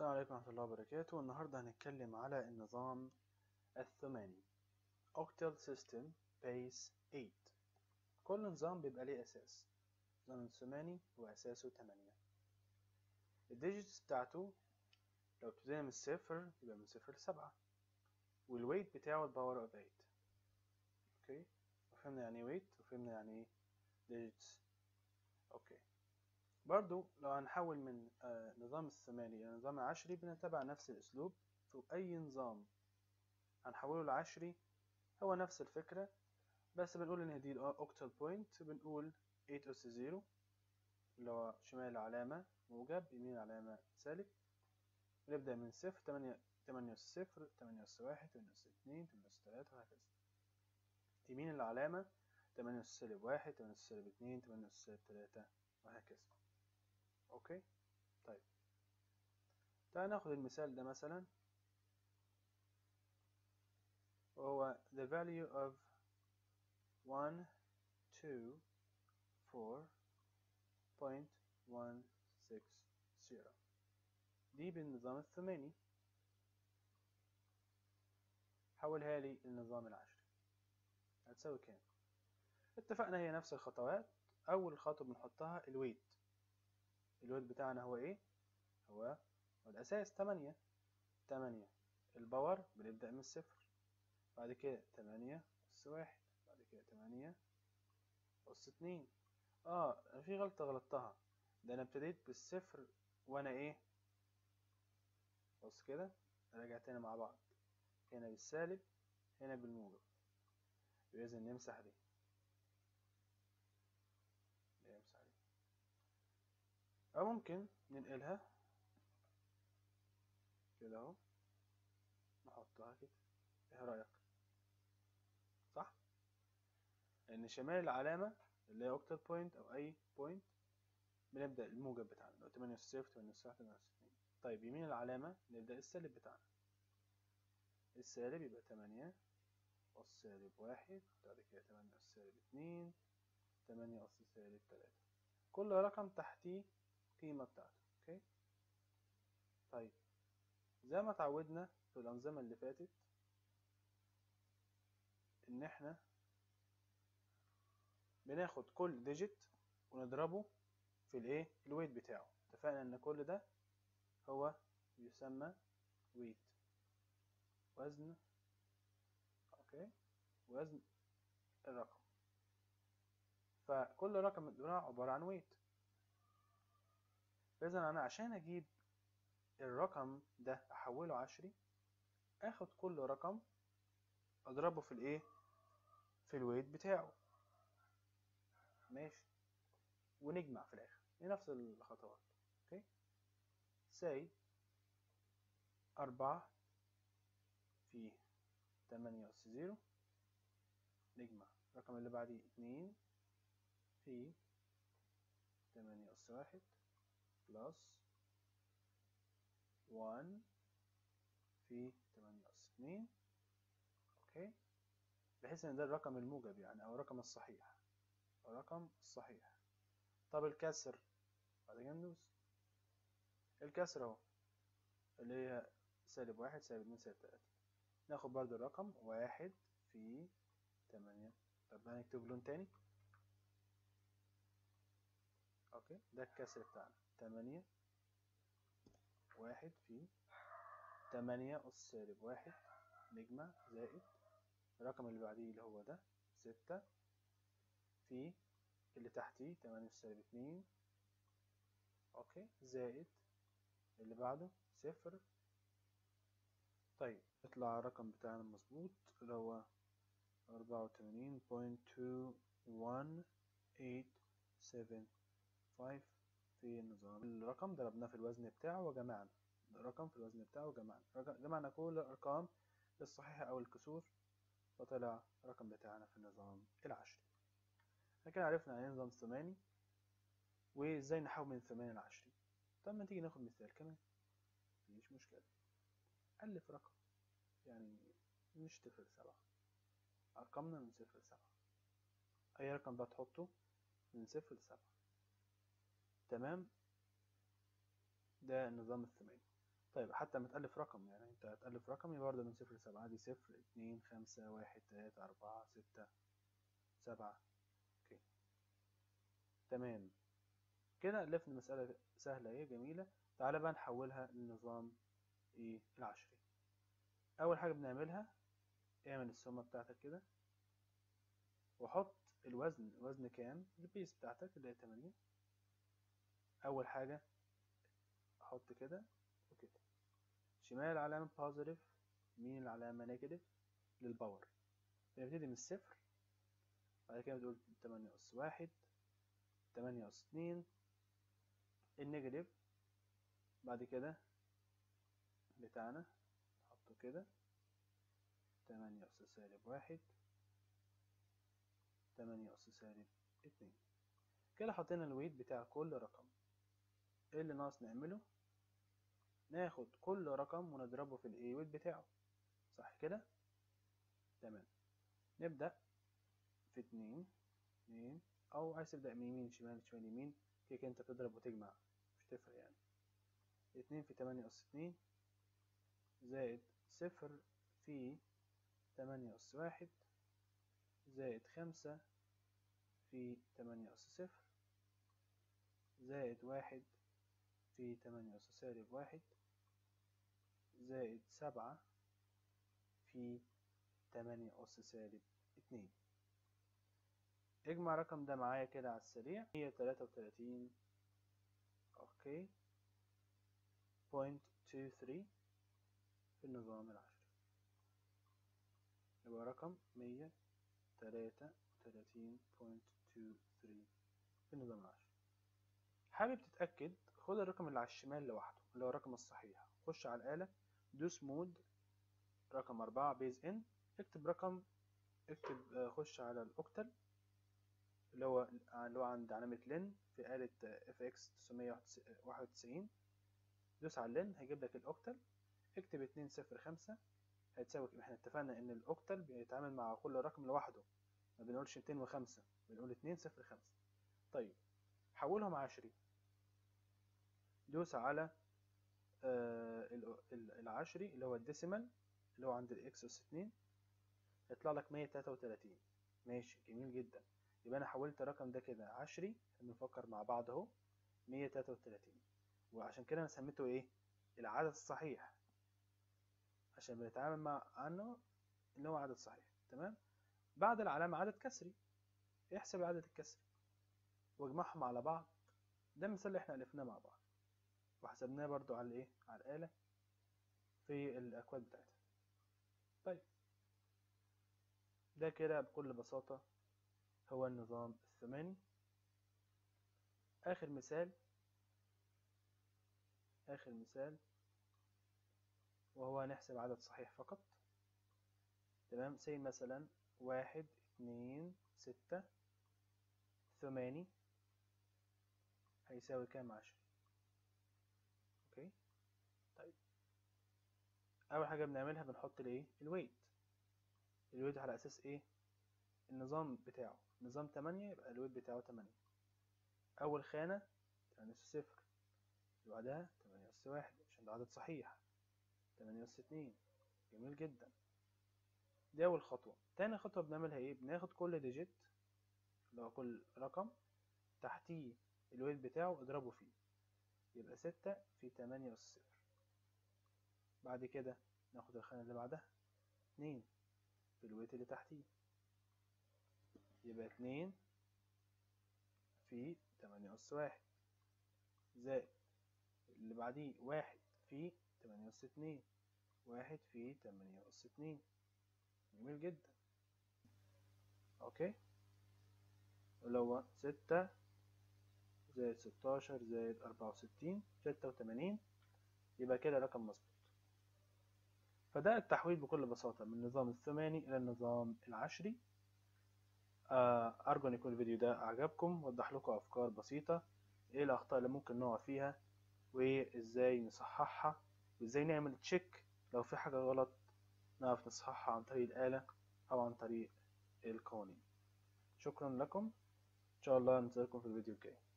السلام عليكم ورحمة الله وبركاته النهاردة هنتكلم على النظام الثماني Octal System Base 8 كل نظام بيبقى ليه أساس النظام الثماني هو أساسه تمانية الديجيتس بتاعته لو ابتدينا من الصفر يبقى من صفر لسبعة والويت بتاعه الباور اوف 8 اوكي وفهمنا يعني ايه ويت وفهمنا يعني ايه digits اوكي برضو لو هنحول من آه نظام الثماني إلى نظام العشري بنتبع نفس الأسلوب في أي نظام هنحوله لعشري هو نفس الفكرة بس بنقول إن دي الأوكتال بوينت بنقول 8 أس 0 اللي هو شمال العلامة موجب يمين العلامة سالب بنبدأ من صفر تمانية تمانية أس صفر تمانية أس واحد تمانية أس اتنين تمانية أس تلاتة وهكذا يمين العلامة تمانية أس سالب واحد تمانية أس سالب اتنين تمانية أس سالب تلاتة وهكذا اوكي طيب تعال ناخد المثال ده مثلا وهو the value of 1 2 4.160 دي بالنظام الثماني حولها لي النظام العشري هتساوي كام اتفقنا هي نفس الخطوات اول خطوه بنحطها الويت الويت بتاعنا هو ايه هو هو الاساس تمانية تمانية الباور بنبدأ من الصفر بعد كده تمانية أس واحد بعد كده تمانية أس اتنين اه أنا في غلطة غلطتها ده أنا ابتديت بالصفر وأنا ايه بص كده راجع تاني مع بعض هنا بالسالب هنا بالموجب لازم نمسح دي نمسح دي أو ممكن ننقلها كده أهو نحطها كده إيه رأيك؟ صح؟ لأن شمال العلامة اللي هي أوكتال بوينت أو أي بوينت بنبدأ الموجب بتاعنا لو تمانية أس صفر تمانية أس واحد تمانية أس اتنين طيب يمين العلامة نبدأ السالب بتاعنا السالب يبقى تمانية أس سالب واحد بعد كده تمانية أس سالب اتنين تمانية أس سالب تلاتة كل رقم تحتيه القيمة بتاعته اوكي طيب زي ما اتعودنا في الأنظمة اللي فاتت إن احنا بناخد كل ديجيت ونضربه في الايه الويت بتاعه اتفقنا ان كل ده هو يسمى ويت وزن اوكي وزن الرقم فكل رقم من دول عبارة عن ويت فإذا أنا عشان أجيب الرقم ده أحوله عشري آخد كل رقم أضربه في الإيه؟ في الويت بتاعه ماشي ونجمع في الآخر هي نفس الخطوات أوكي ساي أربعة في تمانية أس زيرو نجمع الرقم اللي بعديه اتنين في تمانية أس واحد بلس 1 في 8 أس 2 أوكي بحيث إن ده الرقم الموجب يعني أو الرقم الصحيح الرقم الصحيح طب الكسر بعد كده ندوس الكسر أهو اللي هي سالب واحد سالب اتنين سالب تلاتة ناخد برضو الرقم واحد في تمانية طب هنكتب لون تاني اوكي ده الكسر بتاعنا تمانية واحد في تمانية أس سالب واحد نجمع زائد الرقم اللي بعديه اللي هو ده ستة في اللي تحتيه تمانية أس سالب اتنين أوكي زائد اللي بعده صفر طيب يطلع الرقم بتاعنا مظبوط اللي هو أربعة وتمانين بوينت تو وان ايت سفن فايف في النظام الرقم ضربناه في الوزن بتاعه وجمعنا الرقم في الوزن بتاعه وجمعنا جمعنا كل الأرقام الصحيحة أو الكسور فطلع الرقم بتاعنا في النظام العشري لكن عرفنا يعني نظام ثماني وازاي نحول من ثمانية لعشري طب ما تيجي ناخد مثال كمان مفيش مشكلة ألف رقم يعني مش صفر سبعة أرقامنا من صفر لسبعة أي رقم بقى تحطه من صفر لسبعة تمام ده النظام الثماني طيب حتى لما تألف رقم يعني انت هتألف رقم يبقى برضه من صفر لسبعة دي صفر اتنين خمسة واحد تلاتة أربعة ستة سبعة اوكي تمام كده ألفنا مسألة سهلة ايه جميلة تعالى بقى نحولها لنظام ايه العشري أول حاجة بنعملها اعمل السمة بتاعتك كده وحط الوزن الوزن كام البيس بتاعتك اللي هي تمانية أول حاجة أحط كده وكده شمال علامة بوزيتيف يمين العلامة نيجاتيف للباور بنبتدي من الصفر بعد كده بتقول تمانية أس واحد تمانية أس اتنين النيجاتيف بعد كده بتاعنا نحطه كده تمانية أس سالب واحد تمانية أس سالب اتنين كده حطينا الويت بتاع كل رقم ايه اللي ناقص نعمله ناخد كل رقم ونضربه في الايه ويت بتاعه صح كده تمام نبدأ في اتنين اتنين او عايز تبدأ من يمين شمال شمال يمين كده انت بتضرب وتجمع مش تفرق يعني اتنين في تمانية أس اتنين زائد صفر في تمانية أس واحد زائد خمسة في تمانية أس صفر زائد واحد في تمانية أس سالب واحد زائد سبعة في تمانية أس سالب اتنين اجمع الرقم ده معايا كده على السريع هي تلاتة وتلاتين اوكي بوينت تو ثري في النظام العشري يبقى رقم مية تلاتة وتلاتين بوينت تو ثري في النظام العشري حابب تتأكد خد الرقم اللي على الشمال لوحده اللي هو الرقم الصحيح خش على الآلة دوس مود رقم أربعة بيز إن اكتب رقم اكتب خش على الأوكتل اللي هو اللي هو عند علامة لين في آلة اف اكس 991 دوس على لين هيجيب لك الأوكتل اكتب اتنين صفر خمسة هتساوي احنا اتفقنا ان الأوكتل بيتعامل مع كل رقم لوحده ما بنقولش ميتين وخمسة بنقول اتنين صفر خمسة طيب حولهم عشري دوس على آه العشري اللي هو الديسيمال اللي هو عند الاكس اس اتنين يطلع لك مية تلاتة وتلاتين ماشي جميل جدا يبقى انا حولت الرقم ده كده عشري بنفكر مع بعض اهو مية تلاتة وتلاتين وعشان كده انا سميته ايه العدد الصحيح عشان بنتعامل مع عنه ان هو عدد صحيح تمام بعد العلامة عدد كسري احسب العدد الكسري واجمعهم على بعض ده المثال اللي احنا ألفناه مع بعض وحسبناه برضو على الايه على الآلة في الأكواد بتاعتها طيب ده كده بكل بساطة هو النظام الثماني آخر مثال آخر مثال وهو نحسب عدد صحيح فقط تمام سي مثلا واحد اتنين ستة ثماني هيساوي كام عشرة اوكي طيب اول حاجة بنعملها بنحط الايه الويت الويت على اساس ايه النظام بتاعه نظام تمانية يبقى الويت بتاعه تمانية اول خانة تمانية اس صفر اللي بعدها تمانية اس واحد عشان ده عدد صحيح تمانية اس اتنين جميل جدا دي اول خطوة تاني خطوة بنعملها ايه بناخد كل ديجيت اللي هو كل رقم تحتيه الويت بتاعه اضربه فيه يبقى ستة في تمانية أس صفر بعد كده ناخد الخانة اللي بعدها اتنين في الويت اللي تحتيه يبقى اتنين في تمانية أس واحد زائد اللي بعديه واحد في تمانية أس اتنين واحد في تمانية أس اتنين جميل جدا اوكي اللي هو ستة زائد ستاشر زائد أربعة وستين ستة وتمانين يبقى كده رقم مظبوط فده التحويل بكل بساطة من النظام الثماني إلى النظام العشري أرجو أن يكون الفيديو ده أعجبكم وضح لكم أفكار بسيطة إيه الأخطاء اللي ممكن نقع فيها وإزاي نصححها وإزاي نعمل تشيك لو في حاجة غلط نعرف نصححها عن طريق الآلة أو عن طريق القوانين شكرا لكم إن شاء الله ننتظركم في الفيديو الجاي